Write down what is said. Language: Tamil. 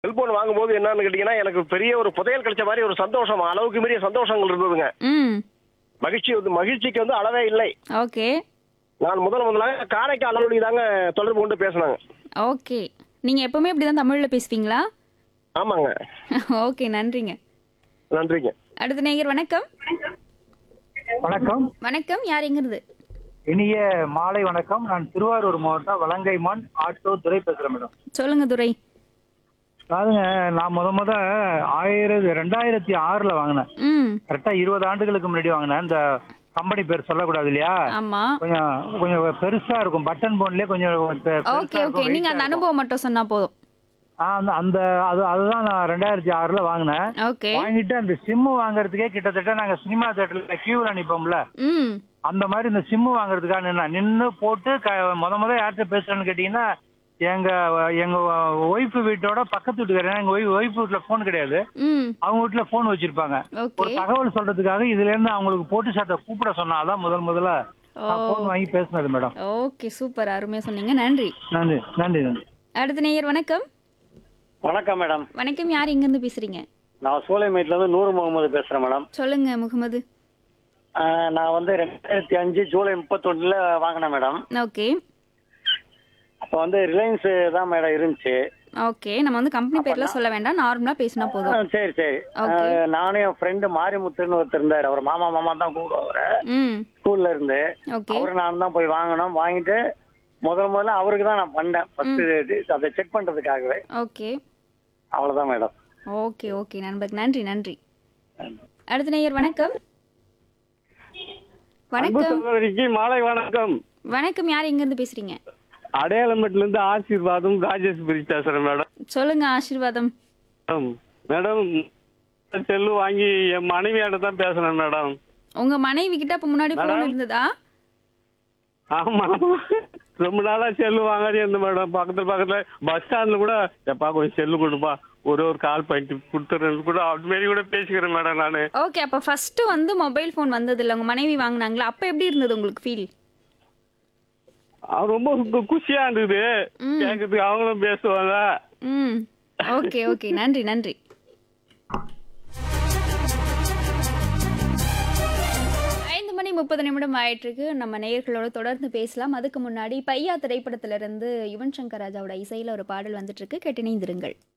செல்போன் வாங்கும்போது என்னன்னு கேட்டீங்கன்னா எனக்கு பெரிய ஒரு புதையல் கிடைச்ச மாதிரி ஒரு சந்தோஷம் அளவுக்கு மீறிய சந்தோஷங்கள் இருந்ததுங்க ம் மகிழ்ச்சி வந்து மகிழ்ச்சிக்கு வந்து அளவே இல்லை ஓகே நான் முதல் முதலாக காரைக்கால் அளவொலி தாங்க தொடர்பு கொண்டு பேசினாங்க ஓகே நீங்கள் எப்பவுமே இப்படி தான் தமிழில் பேசுவீங்களா ஆமாங்க ஓகே நன்றிங்க நன்றிங்க அடுத்த நேயர் வணக்கம் வணக்கம் வணக்கம் யார் எங்கிறது இனிய மாலை வணக்கம் நான் திருவாரூர் மாவட்டம் வலங்கைமான் ஆட்டோ துறை பேசுறேன் மேடம் சொல்லுங்க துரை அதாவதுங்க நான் முத முத ஆயிரத்தி ரெண்டாயிரத்தி ஆறுல வாங்கினேன் ம் கரெக்டா இருபது ஆண்டுகளுக்கு முன்னாடி வாங்கினேன் இந்த கம்பெனி பேர் சொல்லக்கூடாது இல்லையா ஆமாம் கொஞ்சம் கொஞ்சம் பெருசா இருக்கும் பட்டன் போன்லயே கொஞ்சம் பெ- பெருசா ஓகே இருக்கும், ஓகே நீங்கள் weight அந்த ஆ இருக்கும். அனுபவம் மட்டும் சொன்னா போதும் ஆ, அந்த- அந்த அது அதுதான் நான் ரெண்டாயிரத்தி ஆறுல வாங்கினேன் ஓகே வாங்கிட்டு அந்த சிம்மு வாங்குறதுக்கே கிட்டத்தட்ட நாங்க சினிமா தேட்டர்ல கியூல நிப்போம்ல ம் அந்த மாதிரி இந்த சிம்மு வாங்குறதுக்காக நின்னா நின்று போட்டு க முத முத யார்கிட்ட பேசுறேன்னு கேட்டீங்கன்னா எங்க எங்க ஒய்ஃப் வீட்டோட பக்கத்து வீட்டுக்காரங்க எங்க ஒய்ஃப் ஒய்ஃப் வீட்டுல போன் கிடையாது ம் அவங்க வீட்டுல போன் வச்சிருப்பாங்க ஓகே ஒரு தகவல் சொல்றதுக்காக இதுல இருந்து அவங்களுக்கு போட்டு சாட்டை கூப்பிட சொன்னா அதான் முதல் முதல்ல ஓ போன் வாங்கி பேசினது மேடம் ஓகே சூப்பர் அருமையாக சொன்னீங்க நன்றி நன்றி நன்றி நன்றி அடுத்த நேயர் வணக்கம் வணக்கம் மேடம் வணக்கம் யார் எங்கேருந்து பேசுறீங்க நான் சூளைமேட்ல இருந்து நூறு முகமது பேசுறேன் மேடம் சொல்லுங்க முகமது ஆஹ் நான் வந்து ரெண்டாயிரத்தி அஞ்சு ஜூலை முப்பத்தொன்னுல வாங்கினேன் மேடம் ஓகே அப்போ வந்து ரிலையன்ஸ் தான் மேடம் இருந்துச்சு ஓகே நம்ம வந்து கம்பெனி பேர்லாம் சொல்ல வேண்டாம் நார்மலா பேசினா ஆ, போதும் சரி சரி Okay. ஆஹ் நானும் என் ஃப்ரெண்டு மாரிமுத்துன்னு ஒருத்தர் இருந்தார் அவர் மாமா மாமா தான் கூப்பிடுவோம் அவரை ம் ஸ்கூல்ல இருந்து ஓகே அவரு நான் தான் போய் வாங்கினோம் வாங்கிட்டு முதல் முதல்ல அவருக்கு தான் நான் பண்ணேன் ஃபர்ஸ்ட் அதை செக் பண்றதுக்காகவே ஓகே அவ்வளவுதான் மேடம் ஓகே ஓகே நண்பர் நன்றி நன்றி அடுத்த நேயர் வணக்கம் வணக்கம் சகோதரிக்கு மாலை வணக்கம் வணக்கம் யார் எங்கேருந்து பேசுறீங்க அடையாளமேட்ல இருந்து ஆசீர்வாதம் ராஜேஷ் பிரிச்சு பேசுறேன் மேடம் சொல்லுங்க ஆசீர்வாதம் மேடம் செல்லு வாங்கி என் மனைவியாட தான் பேசுறேன் மேடம் உங்க மனைவி கிட்ட அப்ப முன்னாடி போன் இருந்ததா ஆமா ரொம்ப நாளா செல்லு வாங்காதே இருந்த மேடம் பக்கத்துல பக்கத்துல பஸ் ஸ்டாண்ட்ல கூட எப்பா கொஞ்சம் செல்லு கொடுப்பா ஒரு ஒரு கால் பண்ணிட்டு கொடுத்துறேன் கூட அது மாரி கூட பேசிக்கிறேன் மேடம் நானு ஓகே அப்ப ஃபர்ஸ்ட் வந்து மொபைல் ஃபோன் வந்தது இல்ல உங்க மனைவி வாங்குனாங்களா அப்ப எப்படி இருந்தது உங்களுக்கு ஃபீல் அவன் ரொம்ப கு- குஷியா இருந்தது கேட்கறதுக்கு அவங்களும் பேசுவாங்க ம் ஓகே ஓகே நன்றி நன்றி ஐந்து மணி முப்பது நிமிடம் ஆயிட்டிருக்கு நம்ம நேயர்களோட தொடர்ந்து பேசலாம் அதுக்கு முன்னாடி பையா திரைப்படத்திலிருந்து யுவன் சங்கர் ராஜாவோட இசையில ஒரு பாடல் வந்துட்டு இருக்கு கேட்டு இணைந்திருங்கள்